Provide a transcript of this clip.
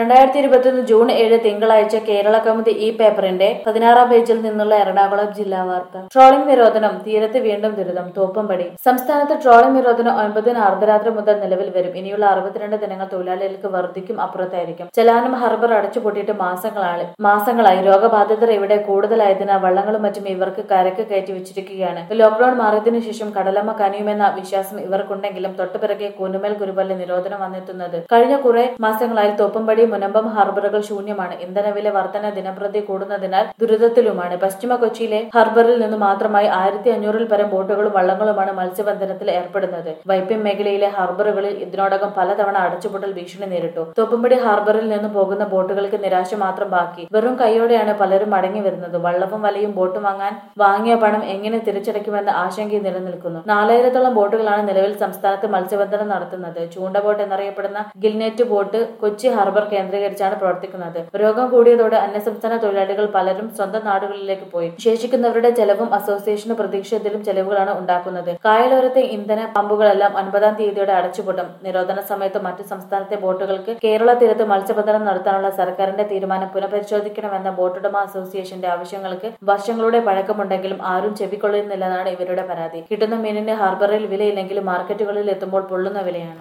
രണ്ടായിരത്തി ഇരുപത്തിയൊന്ന് ജൂൺ ഏഴ് തിങ്കളാഴ്ച കേരള കൗമുദി ഈ പേപ്പറിന്റെ പതിനാറാം പേജിൽ നിന്നുള്ള എറണാകുളം ജില്ലാ വാർത്ത ട്രോളിംഗ് നിരോധനം തീരത്ത് വീണ്ടും ദുരിതം തോപ്പുംപടി സംസ്ഥാനത്ത് ട്രോളിംഗ് നിരോധനം ഒൻപതിന് അർദ്ധരാത്രി മുതൽ നിലവിൽ വരും ഇനിയുള്ള അറുപത്തിരണ്ട് ദിനങ്ങൾ തൊഴിലാളികൾക്ക് വർദ്ധിക്കും അപ്പുറത്തായിരിക്കും ചെലാനം ഹാർബർ അടച്ചുപൂട്ടിയിട്ട് മാസങ്ങളാണ് മാസങ്ങളായി രോഗബാധിതർ ഇവിടെ കൂടുതലായതിനാൽ വള്ളങ്ങളും മറ്റും ഇവർക്ക് കരക്ക് കയറ്റി വെച്ചിരിക്കുകയാണ് ലോക്ഡൌൺ മാറിയതിനു ശേഷം കടലമ്മ കനിയുമെന്ന വിശ്വാസം ഇവർക്കുണ്ടെങ്കിലും തൊട്ടുപിറകെ കൂനുമേൽ കുരുവല്ല നിരോധനം വന്നെത്തുന്നത് കഴിഞ്ഞ കുറെ മാസങ്ങളായി തോപ്പുംപടി മുനമ്പം ഹാർബറുകൾ ശൂന്യമാണ് ഇന്ധനവില വർധന ദിനപ്രതി കൂടുന്നതിനാൽ ദുരിതത്തിലുമാണ് പശ്ചിമ കൊച്ചിയിലെ ഹാർബറിൽ നിന്ന് മാത്രമായി ആയിരത്തി അഞ്ഞൂറിൽ പരം ബോട്ടുകളും വള്ളങ്ങളുമാണ് മത്സ്യബന്ധനത്തിൽ ഏർപ്പെടുന്നത് വൈപ്പിൻ മേഖലയിലെ ഹാർബറുകളിൽ ഇതിനോടകം പലതവണ അടച്ചുപൂട്ടൽ ഭീഷണി നേരിട്ടു തോപ്പുംപടി ഹാർബറിൽ നിന്ന് പോകുന്ന ബോട്ടുകൾക്ക് നിരാശ മാത്രം ബാക്കി വെറും കൈയോടെയാണ് പലരും മടങ്ങി വരുന്നത് വള്ളവും വലയും ബോട്ടും വാങ്ങാൻ വാങ്ങിയ പണം എങ്ങനെ തിരിച്ചടയ്ക്കുമെന്ന ആശങ്കയും നിലനിൽക്കുന്നു നാലായിരത്തോളം ബോട്ടുകളാണ് നിലവിൽ സംസ്ഥാനത്ത് മത്സ്യബന്ധനം നടത്തുന്നത് ചൂണ്ട ബോട്ട് എന്നറിയപ്പെടുന്ന ഗിൽനെറ്റ് ബോട്ട് കൊച്ചി ഹാർബർ കേന്ദ്രീകരിച്ചാണ് പ്രവർത്തിക്കുന്നത് രോഗം കൂടിയതോടെ അന്യസംസ്ഥാന തൊഴിലാളികൾ പലരും സ്വന്തം നാടുകളിലേക്ക് പോയി ശേഷിക്കുന്നവരുടെ ചെലവും അസോസിയേഷന് പ്രതീക്ഷിച്ചതിലും ചെലവുകളാണ് ഉണ്ടാക്കുന്നത് കായലോരത്തെ ഇന്ധന പമ്പുകളെല്ലാം ഒൻപതാം തീയതിയോടെ അടച്ചുപൂട്ടും നിരോധന സമയത്ത് മറ്റു സംസ്ഥാനത്തെ ബോട്ടുകൾക്ക് കേരള തീരത്ത് മത്സ്യബന്ധനം നടത്താനുള്ള സർക്കാരിന്റെ തീരുമാനം പുനഃപരിശോധിക്കണമെന്ന ബോട്ടുടമ അസോസിയേഷന്റെ ആവശ്യങ്ങൾക്ക് വർഷങ്ങളുടെ പഴക്കമുണ്ടെങ്കിലും ആരും ചെവിക്കൊള്ളുന്നില്ലെന്നാണ് ഇവരുടെ പരാതി കിട്ടുന്ന മീനിന് ഹാർബറിൽ വിലയില്ലെങ്കിലും മാർക്കറ്റുകളിൽ എത്തുമ്പോൾ പൊള്ളുന്ന വിലയാണ്